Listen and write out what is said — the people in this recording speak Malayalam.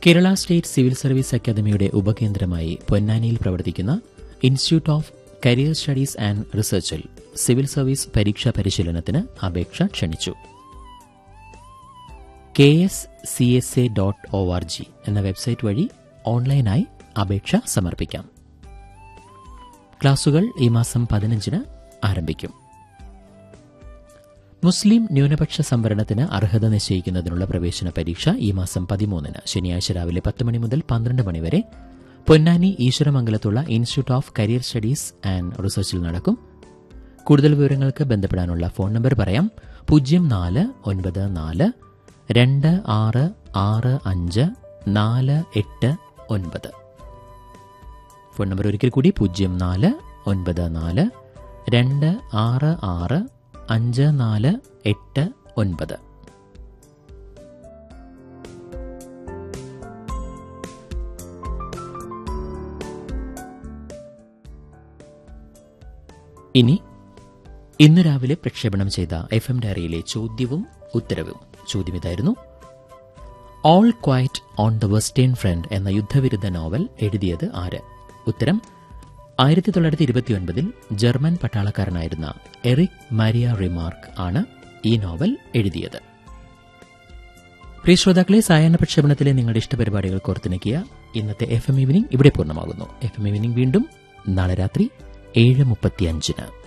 കേരള സ്റ്റേറ്റ് സിവിൽ സർവീസ് അക്കാദമിയുടെ ഉപകേന്ദ്രമായി പൊന്നാനിയിൽ പ്രവർത്തിക്കുന്ന institute of career studies and റിസർച്ചിൽ സിവിൽ സർവീസ് പരീക്ഷാ പരിശീലനത്തിന് അപേക്ഷ ക്ഷണിച്ചു K S C S A dot O R G എന്ന വെബ്സൈറ്റ് വഴി ഓൺലൈനായി അപേക്ഷ സമർപ്പിക്കാം ക്ലാസുകൾ ഈ മാസം പതിനഞ്ചിന് ആരംഭിക്കും മുസ്ലിം ന്യൂനപക്ഷ സംവരണത്തിന് അർഹത നിശ്ചയിക്കുന്നതിനുള്ള പ്രവേശന പരീക്ഷ ഈ മാസം പതിമൂന്നിന് ശനിയാഴ്ച രാവിലെ പത്ത് മണി മുതൽ പന്ത്രണ്ട് മണി വരെ പൊന്നാനി ഈശ്വരമംഗലത്തുള്ള institute of career studies and റിസർച്ചിൽ നടക്കും കൂടുതൽ വിവരങ്ങൾക്ക് ബന്ധപ്പെടാനുള്ള ഫോൺ നമ്പർ പറയാം പൂജ്യം നാല് ഒൻപത് നാല് രണ്ട് ആറ് ആറ് അഞ്ച് നാല് എട്ട് ഒൻപത് ഫോൺ നമ്പർ ഒരിക്കൽ കൂടി പൂജ്യം നാല് ഒൻപത് നാല് രണ്ട് ആറ് ആറ് അഞ്ച് നാല് എട്ട് ഒൻപത് ഇനി ഇന്ന് രാവിലെ പ്രക്ഷേപണം ചെയ്ത എഫ് എം ഡയറിയിലെ ചോദ്യവും ഉത്തരവും ചോദ്യം ഇതായിരുന്നു all quiet on the western front എന്ന യുദ്ധവിരുദ്ധ നോവൽ എഴുതിയത് ആര് ഉത്തരം ആയിരത്തി തൊള്ളായിരത്തി ഇരുപത്തിയൊൻപതിൽ ജർമ്മൻ പട്ടാളക്കാരനായിരുന്ന എറിക് മാരിയ റിമാർക്ക് ആണ് ഈ നോവൽ എഴുതിയത് പ്രിയ ശ്രോതാക്കളെ സായാഹ്ന പ്രക്ഷേപണത്തിലെ നിങ്ങളുടെ ഇഷ്ടപരിപാടികൾ കോർത്തിണക്കിയ ഇന്നത്തെ എഫ് എം ഈവനിംഗ് ഇവിടെ പൂർണ്ണമാകുന്നു എഫ് എം ഈവനിംഗ് വീണ്ടും നാളെ രാത്രി ഏഴ് മുപ്പത്തിയഞ്ചിന്